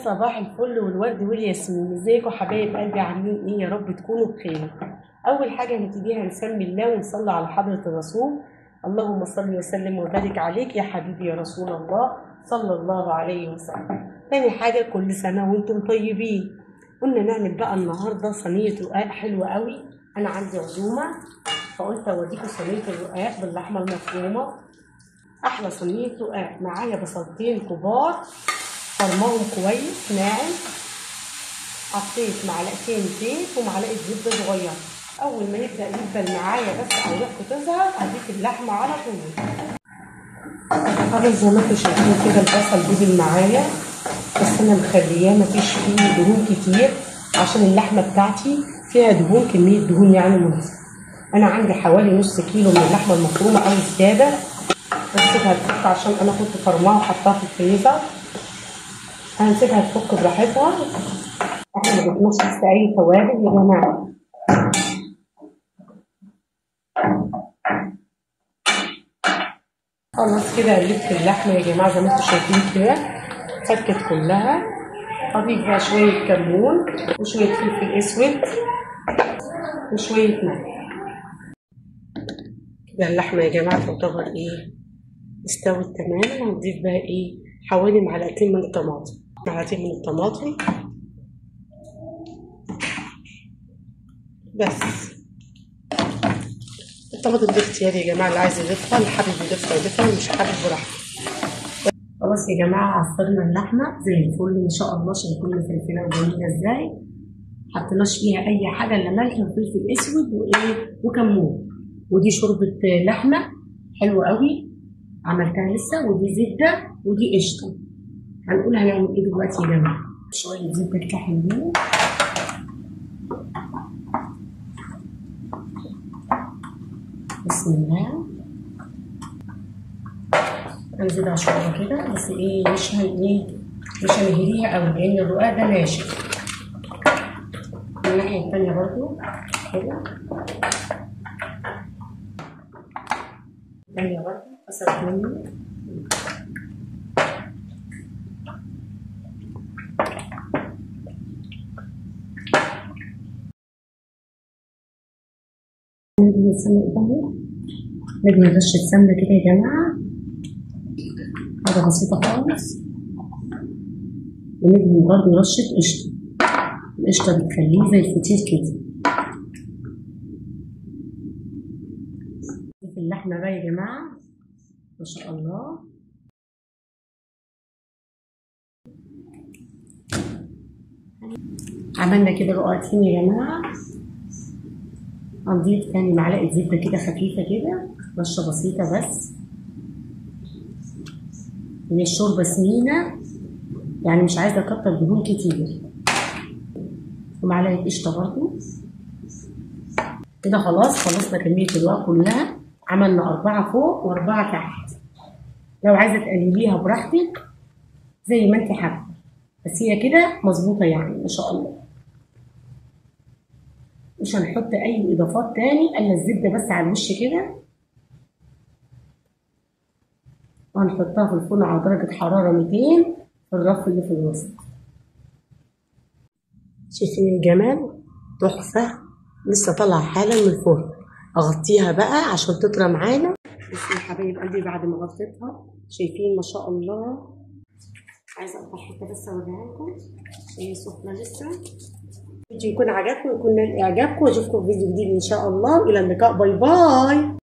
صباح الفل والورد والياسمين ازيكم حبايب قلبي عاملين ايه يا رب تكونوا بخير اول حاجه هنبتديها نسمي الله ونصلي على حضره الرسول اللهم صل وسلم وبارك عليك يا حبيبي يا رسول الله صلى الله عليه وسلم تاني حاجه كل سنه وانتم طيبين قلنا نعمل بقى النهارده صينيه رقاق حلوه قوي انا عندي عزومه فقلت اوريكم صينيه الرقاق باللحمه المفرومه احلى صينيه رقاق معايا بصلتين كبار فرماهم كويس ناعم حطيت معلقتين زيت ومعلقه زبده صغيره اول ما يبدا يدبل معايا بس او ريحته تظهر هضيف اللحمه على طول طبعا زي ما انتم شايفين كده البصل دبل معايا بس انا مخلياه مفيش فيه دهون كتير عشان اللحمه بتاعتي فيها دهون كميه دهون يعني مناسبه انا عندي حوالي نص كيلو من اللحمه المفرومه او زياده هسيبها تفك عشان انا كنت فرماها وحطاها في الفريزر هنسيبها تفك براحتها احنا ما جبناش لسه اي توابل يا جماعه خلاص كده قلبت اللحمه يا جماعه زي ما انتم شايفين كده فكت كلها هضيف بقى شويه كمون وشويه فلفل اسود وشويه ملح كده اللحمه يا جماعه تعتبر ايه استوت تماما هنضيف بقى ايه حوالي معلقتين من الطماطم معلقتين من الطماطم بس الطماطم دي اختياري يا جماعه اللي عايز يضيفها اللي حابب يضيفها يضيفها واللي مش حابب براحته خلاص يا جماعه عصرنا اللحمه زي الفل ما شاء الله شايفين الفلفله وجميله ازاي حطيناش فيها اي حاجه الا ملح وفلفل اسود وايه وكمون ودي شوربه لحمه حلوه قوي عملتها لسه ودي زبده ودي قشطه هنقول هنعمل ايه دلوقتي يا جماعه شويه زبده كده حلوين بسم الله هنزيدها شويه كده بس ايه مش هن ايه مش هنهريها قوي لان الرقاق ده ناشف من الناحيه التانيه برضو كده التانيه برضو أسف مني ندهن السمنة قدامي ندهن رشة سمنة كده يا جماعة حاجة بسيطة خالص وندهن برضه رشة قشطة القشطة بتخليه زي الفطير كده في اللحمة بقى يا جماعة ما شاء الله عملنا كده رقعتين يا جماعة هنضيف تاني معلقة زبدة كده خفيفة كده رشة بسيطة بس هي الشوربة سمينة يعني مش عايزة أكتر دهون كتير ومعلقة قشطة برضو كده خلاص خلصنا كمية الرقاق كلها عملنا أربعة فوق وأربعة تحت لو عايزة تقلليها براحتك زي ما انت حابة بس هي كده مظبوطة يعني ما شاء الله مش هنحط اي اضافات تاني الا الزبده بس على الوش كده وهنحطها في الفرن على درجه حراره 200 في الرف اللي في الوسط شايفين الجمال تحفه لسه طالعه حالا من الفرن اغطيها بقى عشان تطرى معانا بس يا حبايب قلبي بعد ما غطيتها شايفين ما شاء الله عايزه اقطع حته بس اوريها لكم هي سخنه لسه الفيديو يكون عجبكم ويكون نال اعجابكم واشوفكم في فيديو جديد ان شاء الله الى اللقاء باي باي